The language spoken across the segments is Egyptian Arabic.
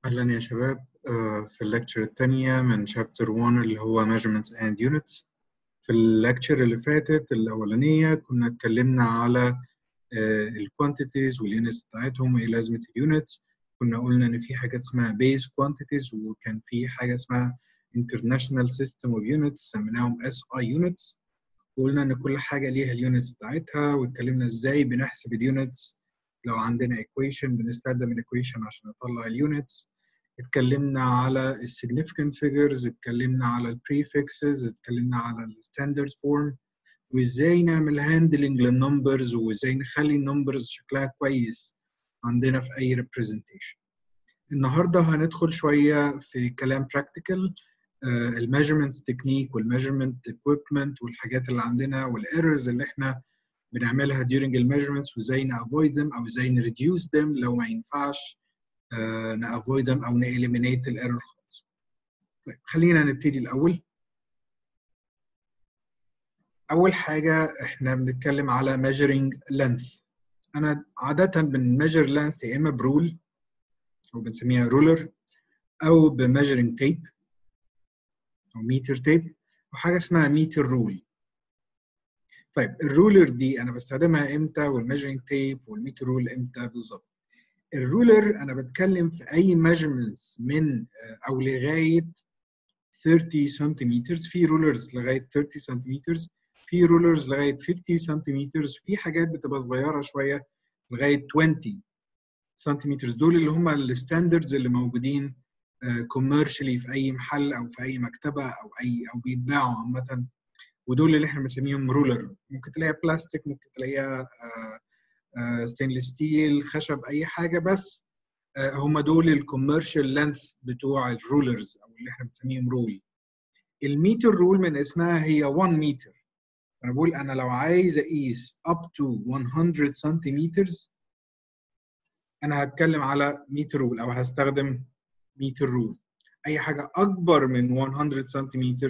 أهلا يا شباب آه، في الليكتشر الثانية من شابتر 1 اللي هو measurements and units في الليكتشر اللي فاتت الأولانية كنا اتكلمنا على ال quantities والunits بتاعتهم وإيه لازمة الunits كنا قلنا إن في حاجات اسمها base quantities وكان في حاجة اسمها international system of units سميناهم SI units وقلنا إن كل حاجة ليها اليونتس بتاعتها واتكلمنا إزاي بنحسب اليونتس لو عندنا equation بنستخدم الايكويشن عشان نطلع اليونتس اتكلمنا على ال significant figures اتكلمنا على ال prefixes اتكلمنا على ال standard form وازاي نعمل handling للنمبرز وازاي نخلي النمبرز شكلها كويس عندنا في اي representation النهارده هندخل شويه في كلام practical الميجرمنتس تكنيك والميجرمنت equipment والحاجات اللي عندنا والايرورز اللي احنا بنعملها during الميجرمنتس وازاي نافويد them او ازاي نريديوس them لو ما ينفعش uh, نافويد them او نeliminate الايرور خالص. طيب خلينا نبتدي الاول. اول حاجه احنا بنتكلم على measuring length. انا عاده بنميجر length يا اما برول او بنسميها رولر او بميجرنج تيب او ميتر تيب وحاجه اسمها ميتر رول. طيب الرولر دي انا بستخدمها امتى والميجرنج تيب والميتر رول امتى بالظبط الرولر انا بتكلم في اي measurements من او لغايه 30 سنتيمتر في رولرز لغايه 30 سنتيمتر في رولرز لغايه 50 سنتيمتر في حاجات بتبقى صغيره شويه لغايه 20 سنتيمتر دول اللي هم الستاندردز اللي موجودين كوميرشلي في اي محل او في اي مكتبه او اي او بيتباعوا عامه ودول اللي احنا بنسميهم رولر ممكن تلاقيها بلاستيك ممكن تلاقيها ستينلس ستيل خشب اي حاجه بس هم دول الكوميرشال لينث بتوع الرولرز او اللي احنا بنسميهم رول الميتر رول من اسمها هي 1 متر انا بقول انا لو عايز اقيس up to 100 سنتيمتر انا هتكلم على متر رول او هستخدم متر رول اي حاجه اكبر من 100 سنتيمتر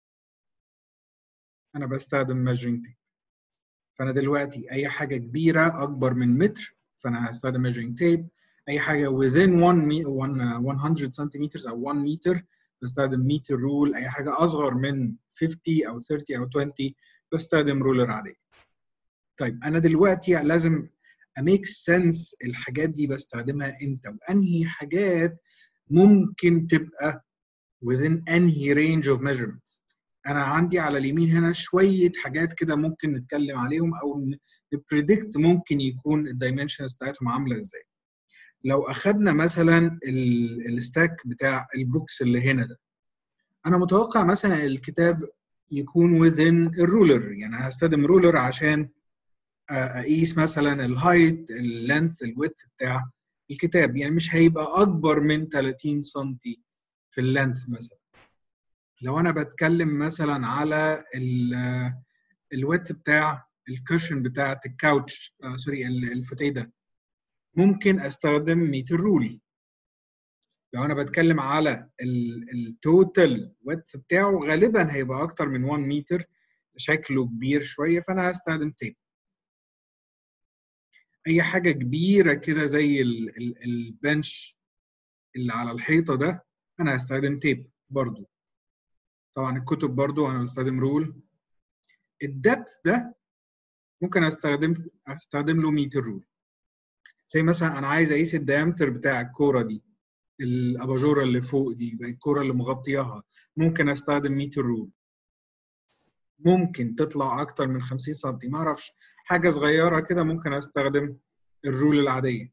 انا بستخدم measuring tape فانا دلوقتي اي حاجه كبيره اكبر من متر فانا هستخدم measuring tape اي حاجه within 1 100 سنتيمتر او 1 متر بستخدم متر رول اي حاجه اصغر من 50 او 30 او 20 بستخدم رولر عاديه طيب انا دلوقتي لازم اميك سنس الحاجات دي بستخدمها امتى وانهي حاجات ممكن تبقى within انهي range of measurements انا عندي على اليمين هنا شويه حاجات كده ممكن نتكلم عليهم او نبريدكت ممكن يكون الدايمنشنز بتاعتهم عامله ازاي لو اخذنا مثلا الستاك بتاع البوكس اللي هنا ده انا متوقع مثلا الكتاب يكون within الرولر يعني هستخدم رولر عشان اقيس مثلا الهايت اللينث الويدث بتاع الكتاب يعني مش هيبقى اكبر من 30 سم في اللينث مثلا لو انا بتكلم مثلا على الويت بتاع الكشن بتاعت الكاوتش آه سوري الفتيده ممكن استخدم متر رول لو انا بتكلم على التوتال ويت بتاعه غالبا هيبقى اكتر من 1 متر شكله كبير شويه فانا هستخدم تيب اي حاجه كبيره كده زي البنش اللي على الحيطه ده انا هستخدم تيب برضو طبعا الكتب برضو انا بستخدم رول الدبث ده ممكن استخدم استخدم له متر رول زي مثلا انا عايز اقيس الديامتر بتاع الكوره دي الاباجوره اللي فوق دي الكوره اللي مغطياها ممكن استخدم متر رول ممكن تطلع اكتر من 50 سم ما اعرفش حاجه صغيره كده ممكن استخدم الرول العاديه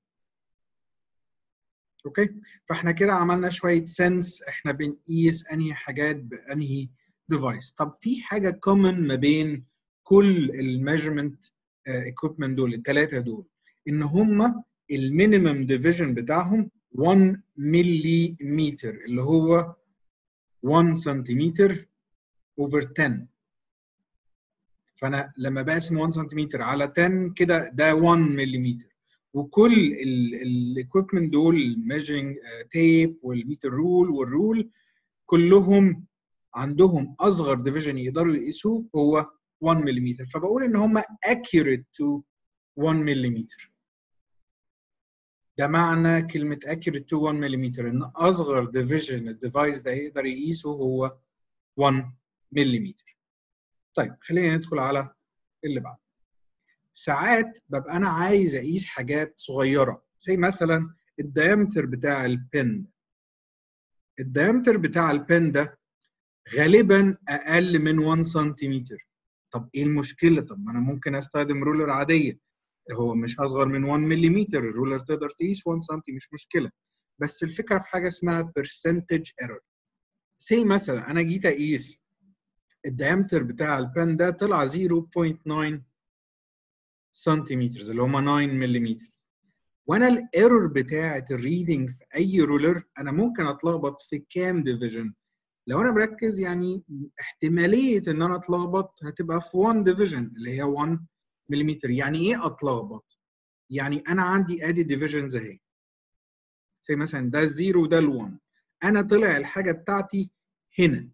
اوكي فاحنا كده عملنا شويه سنس احنا بنقيس انهي حاجات بانهي ديفايس طب في حاجه كومن ما بين كل الميجرمنت ايكويبمنت دول الثلاثه دول ان هم المينيمم ديفيجن بتاعهم 1 ملي متر اللي هو 1 سنتيمتر اوفر 10 فانا لما بقسم 1 سنتيمتر على 10 كده ده 1 ملي وكل الايكويبمنت دول الميجرنج تيب والميتر رول والرول كلهم عندهم اصغر ديفيجن يقدروا يقيسوه هو 1 ملم فبقول ان هم accurate to 1 ملم ده معنى كلمة accurate to 1 ملم إن أصغر division الديفايس ده يقدر يقيسه هو 1 ملم. طيب خلينا ندخل على اللي بعده. ساعات ببقى أنا عايز أقيس حاجات صغيرة زي مثلا الديامتر بتاع البن. الديامتر بتاع البن ده غالبا أقل من 1 سنتيمتر. طب إيه المشكلة؟ طب ما أنا ممكن أستخدم رولر عادية. هو مش اصغر من 1 ملم الرولر تقدر تقيس 1 سم مش مشكله بس الفكره في حاجه اسمها percentage error سي مثلا انا جيت اقيس الديامتر بتاع البن ده طلع 0.9 سنتيمتر اللي هم 9 ملم وانا الايرور بتاعه الريدنج في اي رولر انا ممكن اتلخبط في كام ديفيجن لو انا مركز يعني احتماليه ان انا اتلخبط هتبقى في 1 ديفيجن اللي هي 1 ملم يعني ايه اتلخبط؟ يعني انا عندي ادي ديفيجنز اهي زي مثلا ده الزيرو وده ال1 انا طلع الحاجه بتاعتي هنا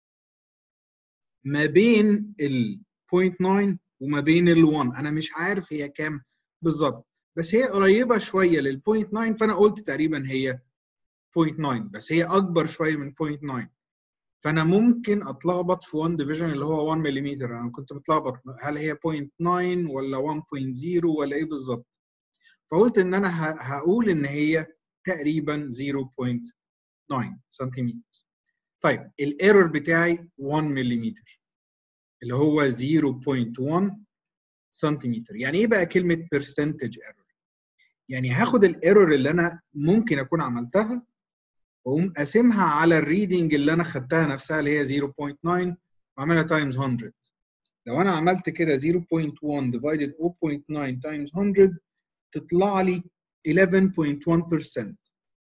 ما بين ال 0.9 وما بين ال1 انا مش عارف هي كام بالظبط بس هي قريبه شويه لل 0.9 فانا قلت تقريبا هي 0.9 بس هي اكبر شويه من 0.9 فانا ممكن اتلخبط في 1 ديفيجن اللي هو 1 ملم انا كنت متلخبط هل هي 0.9 ولا 1.0 ولا ايه بالظبط فقلت ان انا هقول ان هي تقريبا 0.9 سنتيمتر طيب الايرور بتاعي 1 ملم اللي هو 0.1 سنتيمتر يعني ايه بقى كلمه percentage error يعني هاخد الايرور اللي انا ممكن اكون عملتها واقوم قاسمها على الريدنج اللي انا خدتها نفسها اللي هي 0.9 واعملها تايمز 100 لو انا عملت كده 0.1 divided 0.9 times 100 تطلع لي 11.1%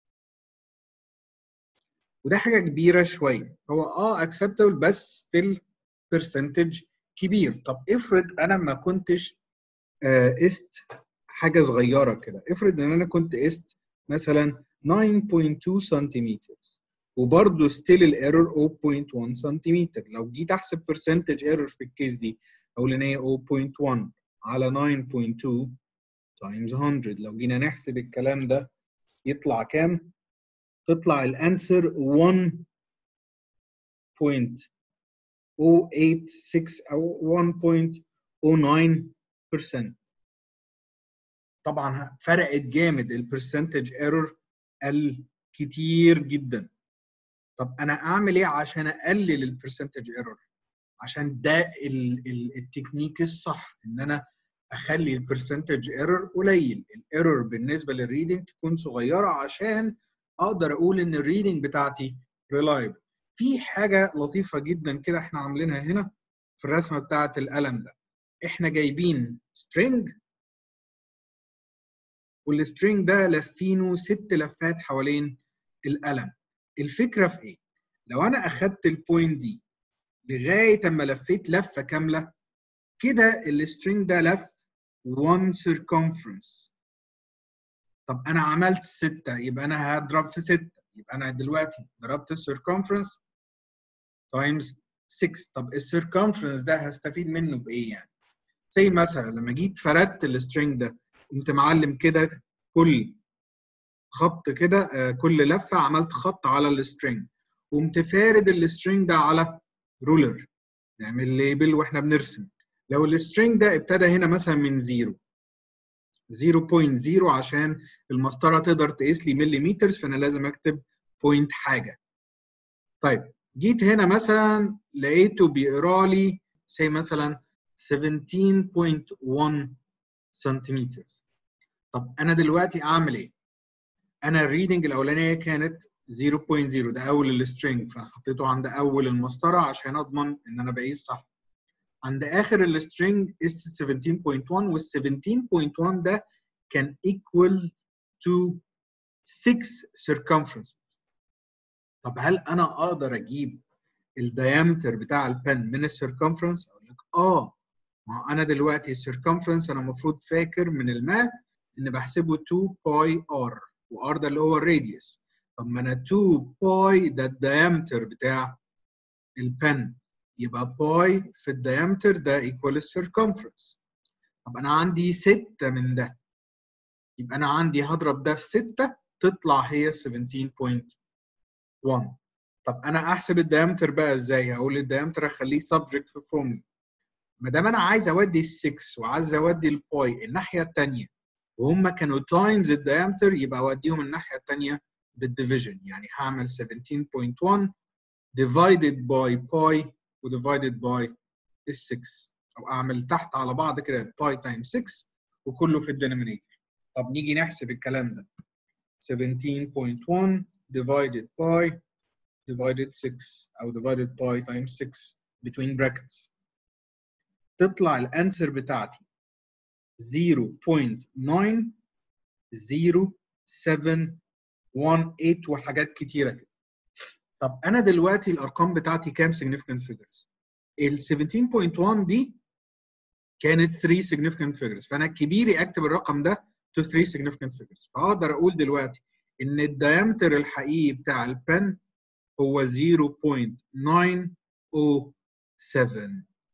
وده حاجه كبيره شويه هو اه acceptable بس still percentage كبير طب افرض انا ما كنتش قست آه حاجه صغيره كده افرض ان انا كنت قست مثلا 9.2 سنتيمتر وبرضه ستيل الايرور 0.1 سنتيمتر لو جيت احسب برسنتج ايرور في الكيس دي اقول ان هي 0.1 على 9.2 تايمز 100 لو جينا نحسب الكلام ده يطلع كام؟ تطلع الانسر 1.086 او 1.09% طبعا فرقت جامد البرسنتج ايرور قل كتير جدا طب انا اعمل ايه عشان اقلل البرسنتج ايرور عشان ده ال ال التكنيك الصح ان انا اخلي البرسنتج ايرور قليل الايرور بالنسبه للريدنج تكون صغيره عشان اقدر اقول ان الريدنج بتاعتي ريلايبل في حاجه لطيفه جدا كده احنا عاملينها هنا في الرسمه بتاعه القلم ده احنا جايبين string والسترينج ده لفينه ست لفات حوالين القلم الفكره في ايه لو انا اخدت البوينت دي لغايه اما لفيت لفه كامله كده السترينج ده لف 1 circumference طب انا عملت ستة يبقى انا هضرب في ستة يبقى انا دلوقتي ضربت السيركمفرنس تايمز 6 طب السيركمفرنس ده هستفيد منه بايه يعني زي مثلا لما جيت فردت السترينج ده قمت معلم كده كل خط كده كل لفه عملت خط على السترينج قمت فارد السترينج ده على رولر نعمل ليبل واحنا بنرسم لو السترينج ده ابتدى هنا مثلا من زيرو 0.0 عشان المسطره تقدر تقيس لي مليمتر فانا لازم اكتب بوينت حاجه طيب جيت هنا مثلا لقيته بيقرا لي سي مثلا 17.1 سنتيمتر طب انا دلوقتي اعمل ايه انا الريدنج الاولانيه كانت 0.0 ده اول السترينج فانا حطيته عند اول المسطره عشان اضمن ان انا بقيس صح عند اخر السترينج قست 17.1 وال 17.1 ده كان equal to 6 circumferences طب هل انا اقدر اجيب الديامتر بتاع البن من السيركمفرنس اقول لك اه ما هو انا دلوقتي السيركمفرنس انا المفروض فاكر من الماث ان بحسبه 2 باي ار وار ده اللي هو الراديوس طب ما انا 2 باي ده الديامتر بتاع البن يبقى باي في الديامتر ده ايكوال السيركمفرنس طب انا عندي 6 من ده يبقى انا عندي هضرب ده في 6 تطلع هي 17.1 طب انا احسب الدايمتر بقى ازاي هقول الدايمتر اخليه سبجكت في فورمولا ما دام انا عايز اودي ال 6 وعايز اودي الباي الناحيه الثانيه وهم كانوا تايمز الدايمتر يبقى اوديهم الناحيه الثانيه بالديفيجن يعني هعمل 17.1 divided by pi و divided by ال 6 او اعمل تحت على بعض كده باي تايم 6 وكله في الدينومينيتور طب نيجي نحسب الكلام ده 17.1 divided by divided 6 او divided by times 6 between brackets تطلع الانسر بتاعتي 0.9078 وحاجات كتيره كده طب انا دلوقتي الارقام بتاعتي كام significant figures ال 17.1 دي كانت 3 significant figures فانا كبيري اكتب الرقم ده to 3 significant figures فاقدر اقول دلوقتي ان الدايمتر الحقيقي بتاع البن هو 0.907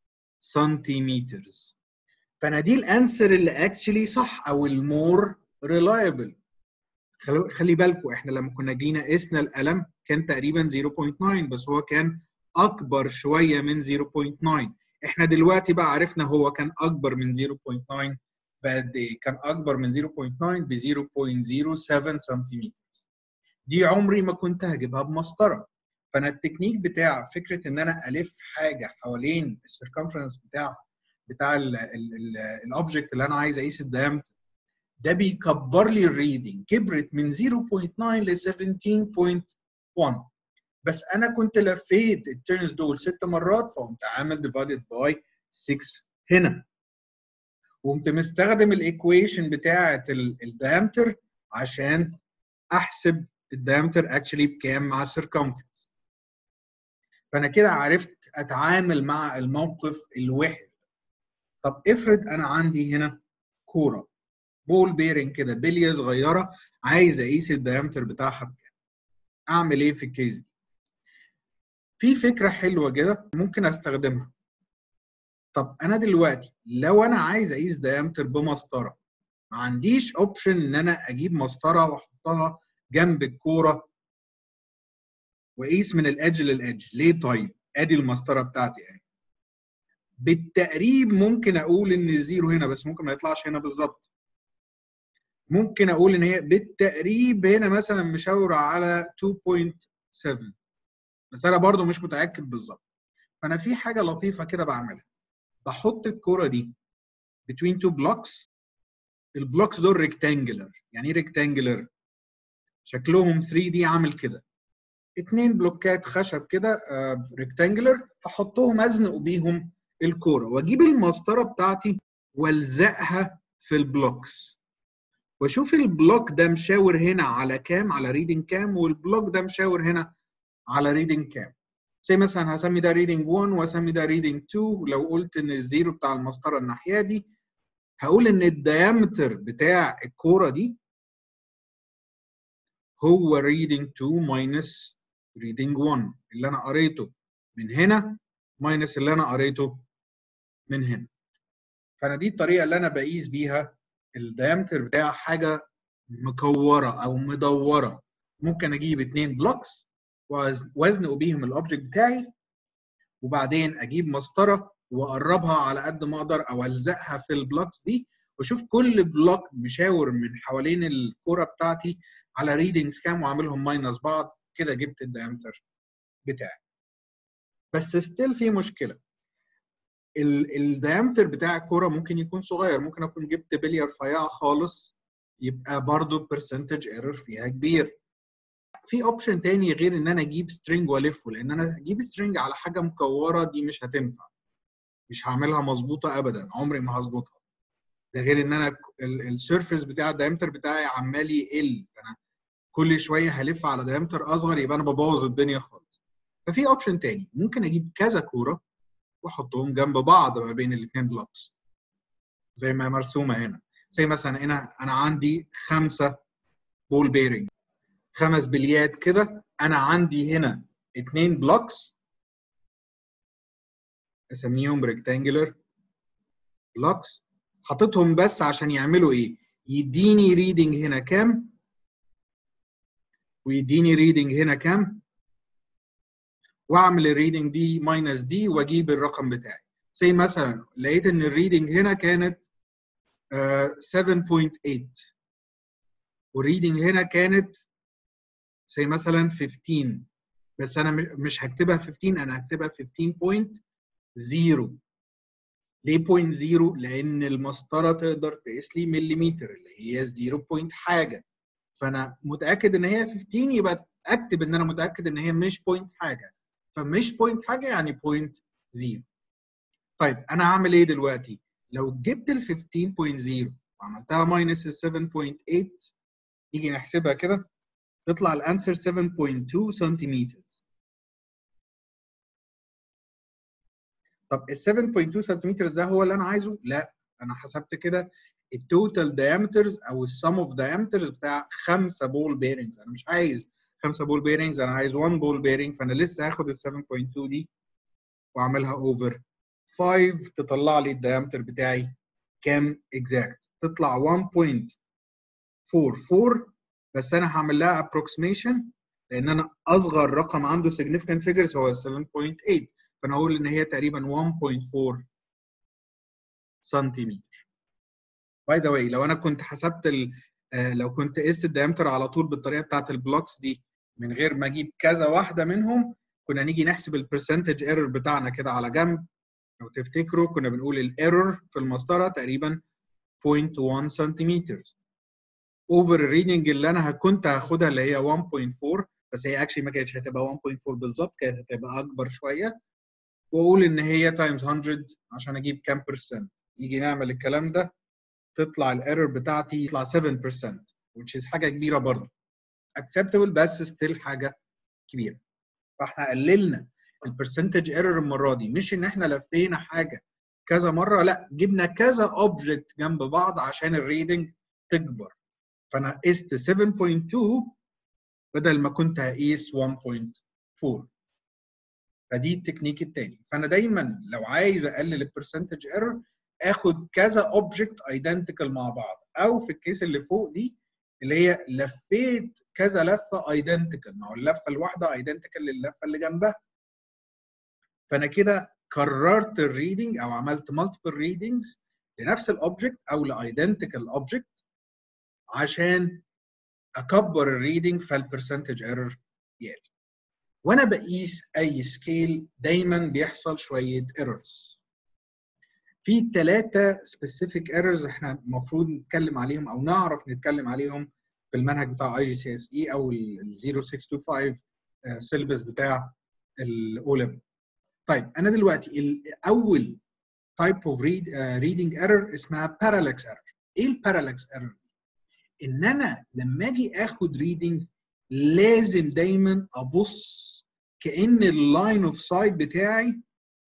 سنتيمترز فانا دي الانسر اللي اكشلي صح او المور ريلايبل خلي بالكم احنا لما كنا جينا قسنا القلم كان تقريبا 0.9 بس هو كان اكبر شويه من 0.9 احنا دلوقتي بقى عرفنا هو كان اكبر من 0.9 بقد ايه كان اكبر من 0.9 ب 0.07 سنتيمتر دي عمري ما كنت هجيبها بمسطره فانا التكنيك بتاع فكره ان انا الف حاجه حوالين السيركمفرنس بتاع بتاع الاوبجكت اللي انا عايز اقيس الدايمتر ده بيكبر لي الريدنج كبرت من 0.9 ل 17.1 بس انا كنت لفيت التيرنز دول ست مرات فقمت عامل ديفايدد باي 6 هنا وقمت مستخدم الايكويشن بتاعه الدايمتر عشان احسب الدايمتر اكشلي بكام مع السيركمفرنس فانا كده عرفت اتعامل مع الموقف الوحد طب افرض انا عندي هنا كوره بول بيرنج كده بليه صغيره عايز اقيس الدايمتر بتاعها بكام اعمل ايه في الكيس دي في فكره حلوه كده ممكن استخدمها طب انا دلوقتي لو انا عايز اقيس دايمتر بمسطره ما عنديش اوبشن ان انا اجيب مسطره واحطها جنب الكوره واقيس من الادج للادج ليه طيب ادي المسطره بتاعتي اهي بالتقريب ممكن اقول ان الزيرو هنا بس ممكن ما يطلعش هنا بالظبط ممكن اقول ان هي بالتقريب هنا مثلا مشاوره على 2.7 بس انا برضو مش متاكد بالظبط فانا في حاجه لطيفه كده بعملها بحط الكوره دي between two blocks البلوكس دول ريكتانجلر يعني ايه ريكتانجلر شكلهم 3 دي عامل كده اتنين بلوكات خشب كده ريكتانجلر احطهم ازنق بيهم الكوره واجيب المسطره بتاعتي والزقها في البلوكس واشوف البلوك ده مشاور هنا على كام على ريدنج كام والبلوك ده مشاور هنا على ريدنج كام زي مثلا هسمي ده ريدنج 1 واسمي ده ريدنج 2 ولو قلت ان الزيرو بتاع المسطره الناحيه دي هقول ان الديامتر بتاع الكوره دي هو ريدنج 2 ماينس ريدنج 1 اللي انا قريته من هنا ماينس اللي انا قريته من هنا فانا دي الطريقه اللي انا بقيس بيها الديامتر بتاع حاجه مكوره او مدوره ممكن اجيب اتنين بلوكس وازنق بيهم الاوبجكت بتاعي وبعدين اجيب مسطره واقربها على قد ما اقدر او الزقها في البلوكس دي واشوف كل بلوك مشاور من حوالين الكوره بتاعتي على ريدنجز كام واعملهم ماينس بعض كده جبت الدايمتر بتاعي بس ستيل في مشكله الدايمتر بتاع الكوره ممكن يكون صغير ممكن اكون جبت بليه رفيعه خالص يبقى برضو برسنتج ايرور فيها كبير في اوبشن تاني غير ان انا اجيب سترينج والفه لان انا اجيب سترينج على حاجه مكوره دي مش هتنفع مش هعملها مظبوطه ابدا عمري ما هظبطها ده غير ان انا السيرفيس بتاع الدايمتر بتاعي عمال يقل فانا كل شويه هلف على دايمتر اصغر يبقى انا ببوظ الدنيا خالص ففي اوبشن تاني ممكن اجيب كذا كوره واحطهم جنب بعض ما بين الاثنين بلوكس زي ما مرسومه هنا زي مثلا هنا انا عندي خمسه بول بيرنج خمس بليات كده انا عندي هنا اثنين بلوكس اسميهم ريكتانجلر بلوكس حاططهم بس عشان يعملوا ايه يديني ريدنج هنا كام ويديني ريدنج هنا كام واعمل الريدنج دي ماينس دي واجيب الرقم بتاعي زي مثلا لقيت ان الريدنج هنا كانت uh, 7.8 والريدنج هنا كانت زي مثلا 15 بس انا مش هكتبها 15 انا هكتبها 15.0 ليه 0.0 لان المسطره تقدر تقيس لي مليمتر اللي هي 0 بوينت حاجه فانا متاكد ان هي 15 يبقى اكتب ان انا متاكد ان هي مش بوينت حاجه فمش بوينت حاجه يعني بوينت 0 طيب انا هعمل ايه دلوقتي لو جبت ال 15.0 وعملتها ماينس ال 7.8 نيجي نحسبها كده تطلع الانسر 7.2 سنتيمتر طب ال 7.2 سنتيمتر ده هو اللي انا عايزه؟ لا انا حسبت كده التوتال دايمترز او السم اوف دايمترز بتاع خمسه بول بيرنجز انا مش عايز خمسه بول بيرنجز انا عايز 1 بول بيرنج فانا لسه هاخد ال 7.2 دي واعملها اوفر 5 تطلع لي الدايمتر بتاعي كام اكزاكت تطلع 1.44 بس انا هعمل لها ابروكسيميشن لان انا اصغر رقم عنده significant figures هو 7.8 فانا اقول ان هي تقريبا 1.4 سنتيمتر باي ذا واي لو انا كنت حسبت ال آه لو كنت قست الدايمتر على طول بالطريقه بتاعت البلوكس دي من غير ما اجيب كذا واحده منهم كنا نيجي نحسب البرسنتج ايرور بتاعنا كده على جنب لو تفتكروا كنا بنقول الايرور في المسطره تقريبا 0.1 سنتيمتر اوفر الريدنج اللي انا كنت هاخدها اللي هي 1.4 بس هي اكشلي ما كانتش هتبقى 1.4 بالظبط كانت هتبقى اكبر شويه واقول ان هي تايمز 100 عشان اجيب كام برسنت يجي نعمل الكلام ده تطلع الايرور بتاعتي يطلع 7% which is حاجه كبيره برضه acceptable بس ستيل حاجه كبيره فاحنا قللنا البرسنتج ايرور المره دي مش ان احنا لفينا حاجه كذا مره لا جبنا كذا اوبجكت جنب بعض عشان الريدنج تكبر فانا قست 7.2 بدل ما كنت هقيس 1.4 فدي التكنيك الثاني فانا دايما لو عايز اقلل البرسنتج ايرور اخد كذا اوبجكت ايدنتيكال مع بعض او في الكيس اللي فوق دي اللي هي لفيت كذا لفه ايدنتيكال ما هو اللفه الواحده ايدنتيكال للفه اللي جنبها فانا كده كررت الريدنج او عملت مالتيبل ريدنجز لنفس الاوبجكت او لايدنتيكال اوبجكت عشان اكبر الريدنج فالبرسنتج ايرور يقل وانا بقيس اي سكيل دايما بيحصل شويه ايرورز في ثلاثه سبيسيفيك ايرورز احنا المفروض نتكلم عليهم او نعرف نتكلم عليهم في المنهج بتاع اي جي سي اس اي او ال 0625 سيلبس بتاع الاو ليفل طيب انا دلوقتي اول تايب اوف ريدنج ايرور اسمها بارالكس ايرور ايه البارالكس ايرور ان انا لما اجي اخد ريدنج لازم دايما ابص كان اللاين اوف سايت بتاعي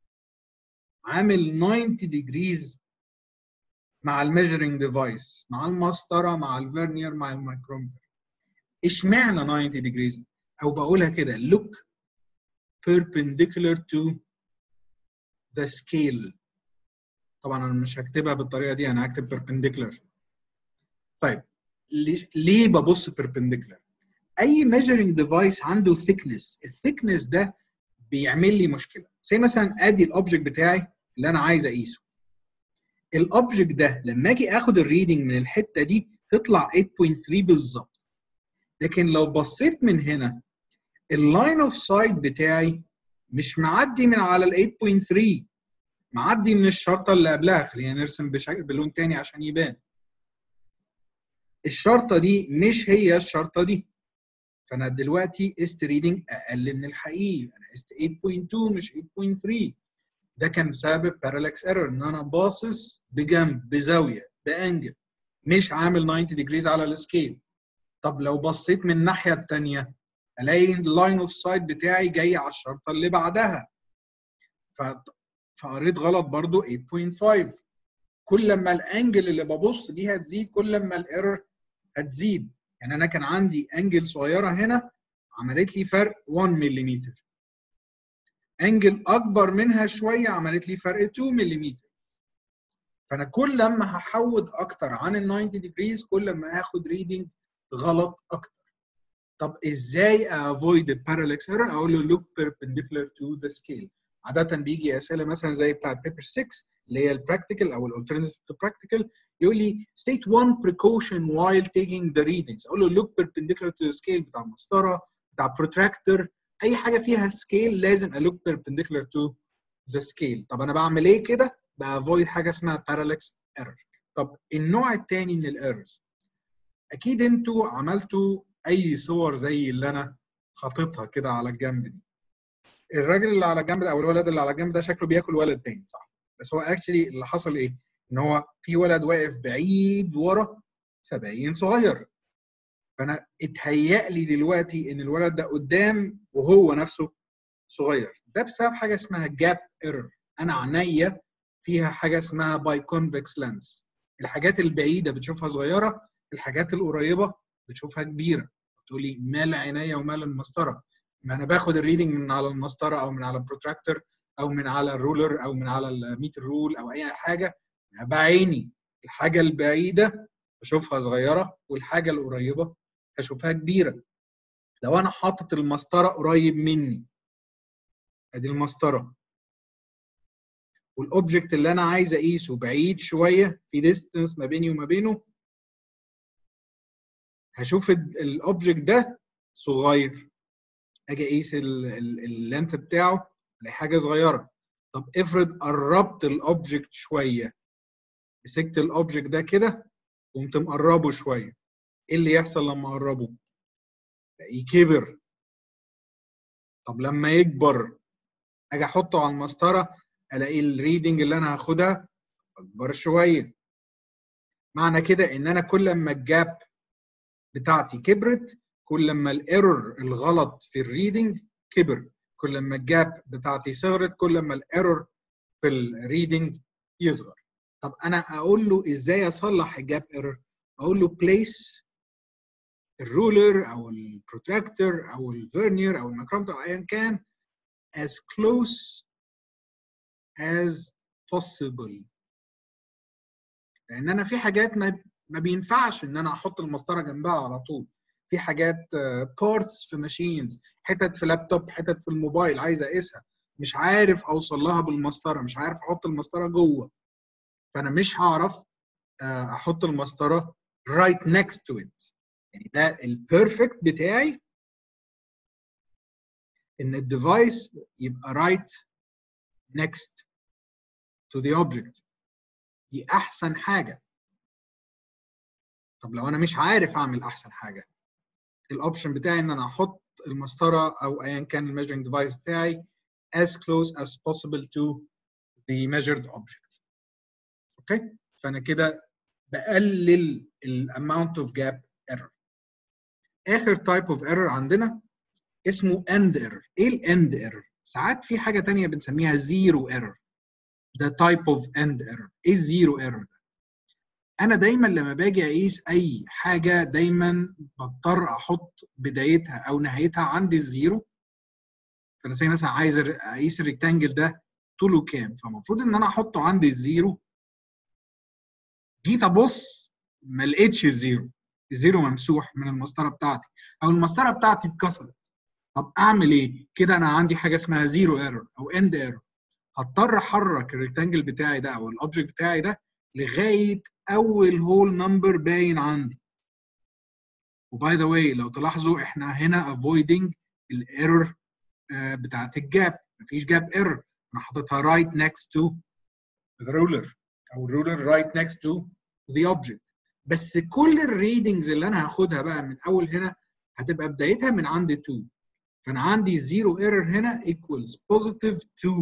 عامل 90 ديجريز مع الميجرنج ديفايس مع المسطره مع الفيرنير مع الميكرومتر اشمعنى 90 ديجريز او بقولها كده look perpendicular to the scale طبعا انا مش هكتبها بالطريقه دي انا هكتب perpendicular طيب ليه ببص perpendicular اي measuring device عنده thickness الثيكنس ده بيعمل لي مشكله زي مثلا ادي الاوبجكت بتاعي اللي انا عايز اقيسه الاوبجكت ده لما اجي اخد الريدنج من الحته دي تطلع 8.3 بالظبط لكن لو بصيت من هنا اللاين اوف سايت بتاعي مش معدي من على ال 8.3 معدي من الشرطه اللي قبلها خلينا نرسم بشكل بلون تاني عشان يبان الشرطه دي مش هي الشرطه دي فانا دلوقتي قست ريدنج اقل من الحقيقي انا قست 8.2 مش 8.3 ده كان بسبب بارالكس ايرور ان انا باصص بجنب بزاويه بانجل مش عامل 90 ديجريز على السكيل طب لو بصيت من الناحيه الثانيه الاقي اللاين اوف سايت بتاعي جاي على الشرطه اللي بعدها ف... فقريت غلط برضو 8.5 كل ما الانجل اللي ببص بيها تزيد كل ما الايرور هتزيد يعني انا كان عندي انجل صغيره هنا عملت لي فرق 1 ملم انجل اكبر منها شويه عملت لي فرق 2 ملم فانا كل لما هحود اكتر عن ال 90 degrees كل ما هاخد ريدنج غلط اكتر طب ازاي avoid the parallax error اقول له look perpendicular to the scale عاده بيجي اسئله مثلا زي بتاعت بيبر 6 اللي هي البراكتيكال او الالترناتيف تو براكتيكال يقول لي state one precaution while taking the readings اقول له look perpendicular to the scale بتاع المسطره بتاع protractor اي حاجه فيها سكيل لازم look perpendicular to the scale طب انا بعمل ايه كده بافويد حاجه اسمها parallax error طب النوع الثاني من الايرورز اكيد انتوا عملتوا اي صور زي اللي انا حاططها كده على الجنب دي الراجل اللي على الجنب ده او الولد اللي على الجنب ده شكله بياكل ولد تاني صح بس هو اكشلي اللي حصل ايه ان هو في ولد واقف بعيد ورا فباين صغير فانا اتهيأ لي دلوقتي ان الولد ده قدام وهو نفسه صغير ده بسبب حاجه اسمها جاب ايرور انا عينيا فيها حاجه اسمها باي كونفكس لينس الحاجات البعيده بتشوفها صغيره الحاجات القريبه بتشوفها كبيره تقول لي مال عينيا ومال المسطره ما انا باخد الريدنج من على المسطره او من على البروتراكتور او من على الرولر او من على الميتر رول او اي حاجه بعيني الحاجه البعيده بشوفها صغيره والحاجه القريبه اشوفها كبيره لو انا حاطط المسطره قريب مني ادي المسطره والاوبجكت اللي انا عايز اقيسه بعيد شويه في ديستنس ما بيني وما بينه هشوف الاوبجكت ده صغير اجي اقيس اللينث بتاعه الاقي حاجه صغيره طب افرض قربت الاوبجكت شويه مسكت الاوبجكت ده كده قمت مقربه شويه ايه اللي يحصل لما اقربه الاقيه كبر طب لما يكبر اجي احطه على المسطره الاقي الريدنج اللي انا هاخدها اكبر شويه معنى كده ان انا كل ما الجاب بتاعتي كبرت كل ما الايرور الغلط في الريدنج كبر كل ما الجاب بتاعتي صغرت كل ما الايرور في الريدنج يصغر طب انا اقول له ازاي اصلح الجاب ايرور اقول له بليس الرولر او البروتراكتور او الفيرنير او الميكرومتر او ايا كان as close as possible لان انا في حاجات ما ما بينفعش ان انا احط المسطره جنبها على طول في حاجات بارتس في ماشينز حتت في لابتوب حتت في الموبايل عايز اقيسها مش عارف اوصل لها بالمسطره مش عارف احط المسطره جوه فانا مش هعرف احط المسطره right next to it يعني ده البيرفكت بتاعي ان الديفايس يبقى right next to the object دي احسن حاجه طب لو انا مش عارف اعمل احسن حاجه الاوبشن بتاعي ان انا احط المسطره او ايا كان الميجرنج ديفايس بتاعي as close as possible to the measured object اوكي فانا كده بقلل الاماونت اوف جاب ايرور اخر تايب اوف ايرور عندنا اسمه end error ايه الاند ايرور ساعات في حاجه تانية بنسميها زيرو ايرور ده تايب اوف end error ايه الزيرو ايرور ده انا دايما لما باجي اقيس اي حاجه دايما بضطر احط بدايتها او نهايتها عند الزيرو فانا زي مثلا عايز اقيس الريكتانجل ده طوله كام فالمفروض ان انا احطه عند الزيرو جيت ابص ما لقيتش الزيرو الزيرو ممسوح من المسطره بتاعتي او المسطره بتاعتي اتكسرت طب اعمل ايه كده انا عندي حاجه اسمها زيرو ايرور او اند ايرور هضطر احرك الريكتانجل بتاعي ده او الاوبجكت بتاعي ده لغايه اول هول نمبر باين عندي وباي ذا واي لو تلاحظوا احنا هنا افويدنج الايرور بتاعت الجاب مفيش جاب ايرور انا حاططها right next to the ruler او الرولر right next to the object بس كل الريدنجز اللي انا هاخدها بقى من اول هنا هتبقى بدايتها من عند 2 فانا عندي زيرو ايرور هنا equals positive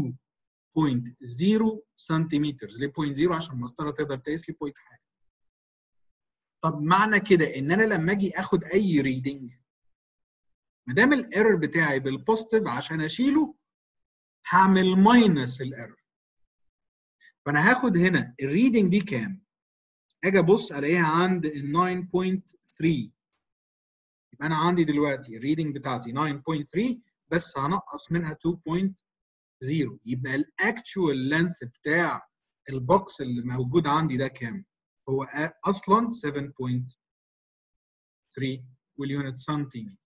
2.0 سنتيمتر ليه 0.0 عشان المسطره تقدر تقيس لي بوينت حاجه طب معنى كده ان انا لما اجي اخد اي ريدنج ما دام الايرور بتاعي بالبوزيتيف عشان اشيله هعمل ماينس الايرور فانا هاخد هنا الريدنج دي كام اجي ابص الاقيها عند 9.3 يبقى انا عندي دلوقتي الريدنج بتاعتي 9.3 بس هنقص منها 2.0 يبقى الاكتشوال لينث بتاع البوكس اللي موجود عندي ده كام هو اصلا 7.3 واليونت سنتيمتر